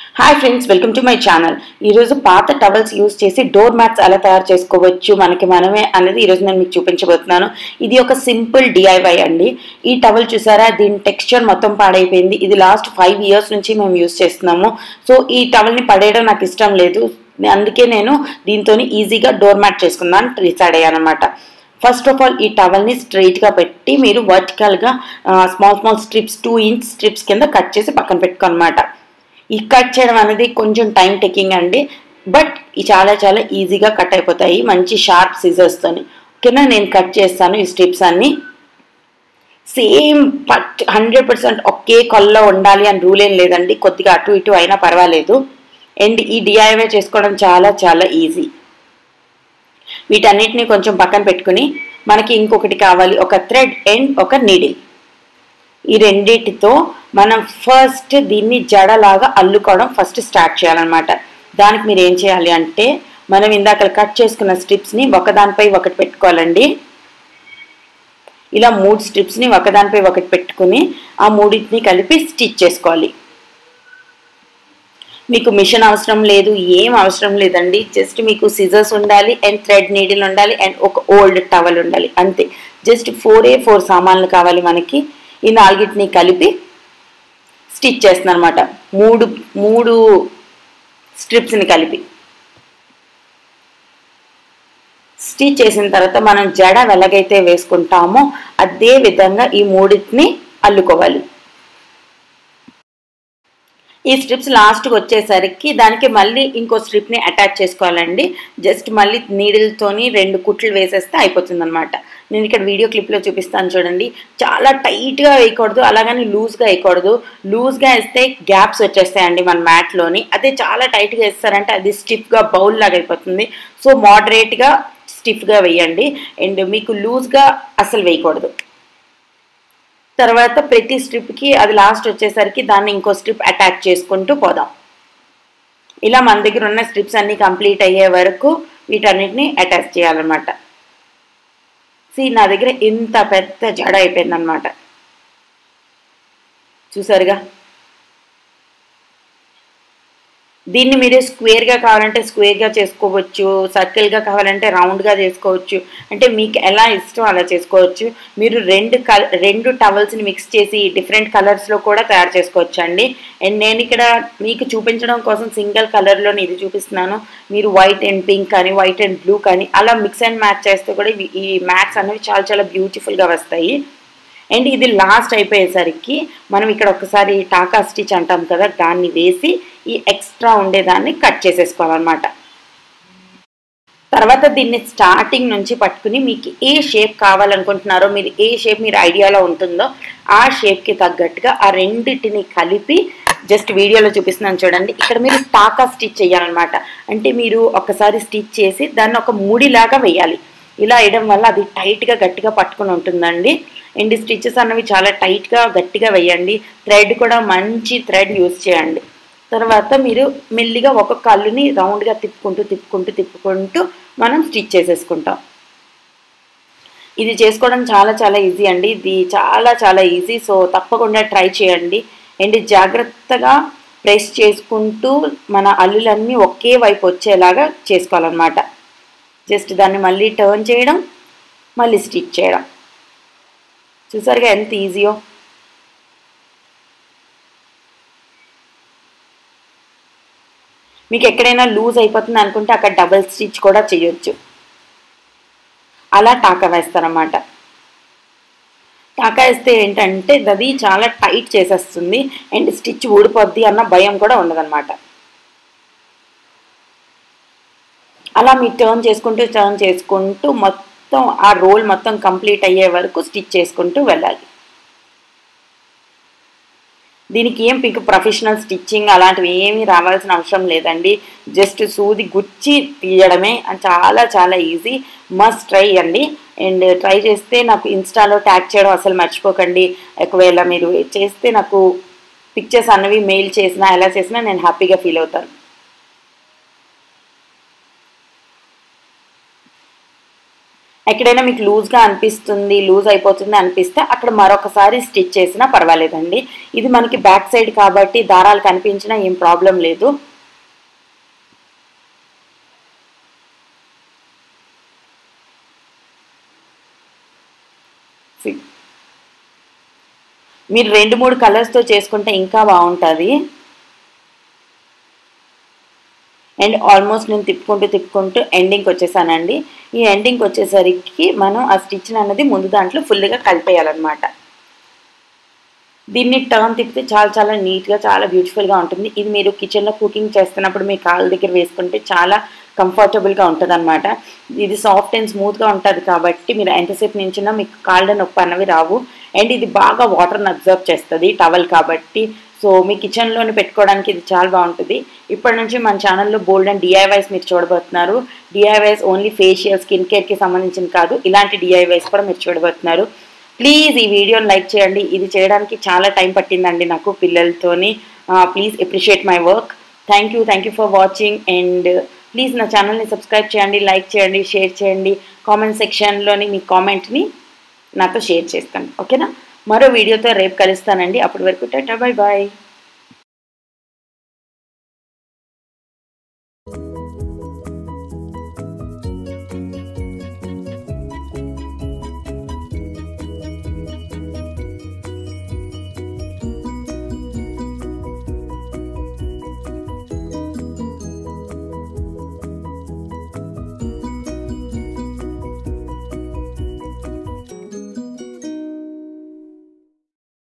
hi friends welcome to my channel ఈరోజు పాత towels use చేసి డోర్ మ్యాట్స్ ఎలా తయారు చేసుకోవచ్చు మనకి మనమే అనేది ఈరోజు నేను మీకు చూపించబోతున్నాను ఇది ఒక సింపుల్ డిఐవై అండి ఈ టవల్ చూసారా దీని టెక్స్చర్ మొత్తం పాడైపోయింది ఇది లాస్ట్ ఫైవ్ ఇయర్స్ నుంచి మేము యూస్ చేస్తున్నాము సో ఈ టవల్ని పడేయడం నాకు ఇష్టం లేదు అందుకే నేను దీంతో ఈజీగా డోర్ మ్యాట్ చేసుకుందాం డిసైడ్ అయ్యాను అనమాట ఫస్ట్ ఆఫ్ ఆల్ ఈ టవల్ని స్ట్రైట్గా పెట్టి మీరు వర్టికల్గా small small strips two inch strips కింద కట్ చేసి పక్కన పెట్టుకోనమాట ఈ కట్ చేయడం అనేది కొంచెం టైం టేకింగ్ అండి బట్ ఈ చాలా చాలా ఈజీగా కట్ అయిపోతాయి మంచి షార్ప్ సిజర్స్తోని ఓకేనా నేను కట్ చేస్తాను ఈ స్ట్రిప్స్ అన్ని సేమ్ పట్ హండ్రెడ్ పర్సెంట్ ఒకే కొల్లో ఉండాలి అని రూల్ ఏం లేదండి కొద్దిగా అటు ఇటు అయినా పర్వాలేదు అండ్ ఈ డిఐవై చేసుకోవడం చాలా చాలా ఈజీ వీటన్నిటిని కొంచెం పక్కన పెట్టుకుని మనకి ఇంకొకటి కావాలి ఒక థ్రెడ్ అండ్ ఒక నీడిల్ ఈ రెండిటితో మనం ఫస్ట్ దీన్ని జడలాగా అల్లుకోవడం ఫస్ట్ స్టార్ట్ చేయాలన్నమాట దానికి మీరు ఏం చేయాలి అంటే మనం ఇందాక కట్ చేసుకున్న స్ట్రిప్స్ని ఒకదానిపై ఒకటి పెట్టుకోవాలండి ఇలా మూడు స్ట్రిప్స్ని ఒకదానిపై ఒకటి పెట్టుకుని ఆ మూడింటిని కలిపి స్టిచ్ చేసుకోవాలి మీకు మిషన్ అవసరం లేదు ఏం అవసరం లేదండి జస్ట్ మీకు సిజర్స్ ఉండాలి అండ్ థ్రెడ్ నీడిల్ ఉండాలి అండ్ ఒక ఓల్డ్ టవల్ ఉండాలి అంతే జస్ట్ ఫోర్ ఏ ఫోర్ సామాన్లు కావాలి మనకి ఈ నాలుగిటిని కలిపి స్టిచ్ చేస్తున్నాను అనమాట మూడు మూడు స్ట్రిప్స్ని కలిపి స్టిచ్ చేసిన తర్వాత మనం జడ ఎలాగైతే వేసుకుంటామో అదే విధంగా ఈ మూడింటిని అల్లుకోవాలి ఈ స్ట్రిప్స్ లాస్ట్కి వచ్చేసరికి దానికి మళ్ళీ ఇంకో స్ట్రిప్ని అటాచ్ చేసుకోవాలండి జస్ట్ మళ్ళీ నీడిల్తోని రెండు కుట్లు వేసేస్తే అయిపోతుంది అనమాట నేను ఇక్కడ వీడియో క్లిప్లో చూపిస్తాను చూడండి చాలా టైట్గా వేయకూడదు అలాగని లూజ్గా వేయకూడదు లూజ్గా వేస్తే గ్యాప్స్ వచ్చేస్తాయండి మన మ్యాట్లోని అదే చాలా టైట్గా వేస్తారంటే అది స్టిఫ్గా బౌల్ లాగా అయిపోతుంది సో మోడరేట్గా స్టిఫ్గా వేయండి అండ్ మీకు లూజ్గా అసలు వేయకూడదు తర్వాత ప్రతి స్ట్రిప్కి అది లాస్ట్ వచ్చేసరికి దాన్ని ఇంకో స్ట్రిప్ అటాచ్ చేసుకుంటూ పోదాం ఇలా మన దగ్గర ఉన్న స్ట్రిప్స్ అన్నీ కంప్లీట్ అయ్యే వరకు వీటన్నిటిని అటాచ్ చేయాలన్నమాట సి నా దగ్గర ఇంత పెద్ద జడ అయిపోయిందనమాట చూసారుగా దీన్ని మీరు స్క్వేర్గా కావాలంటే స్క్వేర్గా చేసుకోవచ్చు సర్కిల్గా కావాలంటే రౌండ్గా చేసుకోవచ్చు అంటే మీకు ఎలా ఇష్టం అలా చేసుకోవచ్చు మీరు రెండు కల రెండు టవల్స్ని మిక్స్ చేసి డిఫరెంట్ కలర్స్లో కూడా తయారు చేసుకోవచ్చు అండి అండ్ నేను ఇక్కడ మీకు చూపించడం కోసం సింగిల్ కలర్లోని ఇది చూపిస్తున్నాను మీరు వైట్ అండ్ పింక్ కానీ వైట్ అండ్ బ్లూ కానీ అలా మిక్స్ అండ్ మ్యాచ్ చేస్తే కూడా ఈ మ్యాట్స్ అనేవి చాలా చాలా బ్యూటిఫుల్గా వస్తాయి అండ్ ఇది లాస్ట్ అయిపోయేసరికి మనం ఇక్కడ ఒకసారి టాకా స్టిచ్ అంటాం కదా దాన్ని వేసి ఈ ఎక్స్ట్రా ఉండేదాన్ని కట్ చేసేసుకోవాలన్నమాట తర్వాత దీన్ని స్టార్టింగ్ నుంచి పట్టుకుని మీకు ఏ షేప్ కావాలనుకుంటున్నారో మీరు ఏ షేప్ మీరు ఐడియాలో ఉంటుందో ఆ షేప్కి తగ్గట్టుగా ఆ రెండింటిని కలిపి జస్ట్ వీడియోలో చూపిస్తున్నాను చూడండి ఇక్కడ మీరు టాకా స్టిచ్ చేయాలన్నమాట అంటే మీరు ఒకసారి స్టిచ్ చేసి దాన్ని ఒక ముడిలాగా వేయాలి ఇలా వేయడం వల్ల అది టైట్గా గట్టిగా పట్టుకుని ఉంటుందండి అండ్ స్టిచెస్ అన్నవి చాలా టైట్గా గట్టిగా వేయండి థ్రెడ్ కూడా మంచి థ్రెడ్ యూస్ చేయండి తర్వాత మీరు మెల్లిగా ఒక కళ్ళుని రౌండ్గా తిప్పుకుంటూ తిప్పుకుంటూ తిప్పుకుంటూ మనం స్టిచ్ చేసేసుకుంటాం ఇది చేసుకోవడం చాలా చాలా ఈజీ అండి ఇది చాలా చాలా ఈజీ సో తప్పకుండా ట్రై చేయండి అండ్ జాగ్రత్తగా ప్రెస్ చేసుకుంటూ మన అల్లులన్నీ ఒకే వైపు వచ్చేలాగా చేసుకోవాలన్నమాట జస్ట్ దాన్ని మళ్ళీ టర్న్ చేయడం మళ్ళీ స్టిచ్ చేయడం చూసారుగా ఎంత ఈజీయో మీకు ఎక్కడైనా లూజ్ అయిపోతుంది అనుకుంటే అక్కడ డబుల్ స్టిచ్ కూడా చేయొచ్చు అలా టాకా వేస్తారన్నమాట టాకా వేస్తే ఏంటంటే అది చాలా టైట్ చేసేస్తుంది అండ్ స్టిచ్ ఊడిపోద్ది అన్న భయం కూడా ఉండదన్నమాట అలా మీరు టర్న్ చేసుకుంటూ టర్న్ చేసుకుంటూ మొత్తం ఆ రోల్ మొత్తం కంప్లీట్ అయ్యే వరకు స్టిచ్ చేసుకుంటూ వెళ్ళాలి దీనికి ఏం మీకు ప్రొఫెషనల్ స్టిచ్చింగ్ అలాంటివి ఏమీ రావాల్సిన అవసరం లేదండి జస్ట్ సూది గుచ్చి తీయడమే చాలా చాలా ఈజీ మస్ట్ ట్రై అండి అండ్ ట్రై చేస్తే నాకు ఇన్స్టాలో ట్యాగ్ చేయడం అసలు మర్చిపోకండి ఒకవేళ మీరు చేస్తే నాకు పిక్చర్స్ అన్నవి మెయిల్ చేసినా ఎలా చేసినా నేను హ్యాపీగా ఫీల్ అవుతాను ఎక్కడైనా మీకు లూజ్గా అనిపిస్తుంది లూజ్ అయిపోతుంది అనిపిస్తే అక్కడ మరొకసారి స్టిచ్ చేసినా పర్వాలేదండి ఇది మనకి బ్యాక్ సైడ్ కాబట్టి దారాలు కనిపించినా ఏం ప్రాబ్లం లేదు మీరు రెండు మూడు కలర్స్తో చేసుకుంటే ఇంకా బాగుంటుంది అండ్ ఆల్మోస్ట్ నేను తిప్పుకుంటూ తిప్పుకుంటూ ఎండింగ్కి వచ్చేసానండి ఈ ఎండింగ్కి వచ్చేసరికి మనం ఆ స్టిచ్ అన్నది ముందు దాంట్లో ఫుల్గా కలిపేయాలన్నమాట దీన్ని టర్న్ తిప్పితే చాలా చాలా నీట్గా చాలా బ్యూటిఫుల్గా ఉంటుంది ఇది మీరు కిచెన్లో కుకింగ్ చేస్తున్నప్పుడు మీ కాళ్ళ దగ్గర వేసుకుంటే చాలా కంఫర్టబుల్గా ఉంటుంది అనమాట ఇది సాఫ్ట్ అండ్ స్మూత్గా ఉంటుంది కాబట్టి మీరు ఎంతసేపు నించినా మీకు కాళ్ళ నొప్పి అన్నవి రావు అండ్ ఇది బాగా వాటర్ని అబ్జర్వ్ చేస్తుంది టవల్ కాబట్టి సో మీ కిచెన్లోనే పెట్టుకోవడానికి ఇది చాలా బాగుంటుంది ఇప్పటి నుంచి మన ఛానల్లో బోల్డ్ అండ్ డిఐవైస్ మీరు చూడబోతున్నారు డిఐవైస్ ఓన్లీ ఫేషియల్ స్కిన్ కేర్కి సంబంధించిన కాదు ఇలాంటి డిఐవైస్ కూడా మీరు చూడబోతున్నారు ప్లీజ్ ఈ వీడియోని లైక్ చేయండి ఇది చేయడానికి చాలా టైం పట్టిందండి నాకు పిల్లలతోని please appreciate my work thank you thank you for watching and please నా ఛానల్ని సబ్స్క్రైబ్ చేయండి లైక్ చేయండి షేర్ చేయండి కామెంట్ సెక్షన్లోని మీ కామెంట్ని నాతో షేర్ చేస్తాను ఓకేనా మరో వీడియోతో రేపు కలుస్తానండి అప్పటి వరకు టాటా బాయ్ బాయ్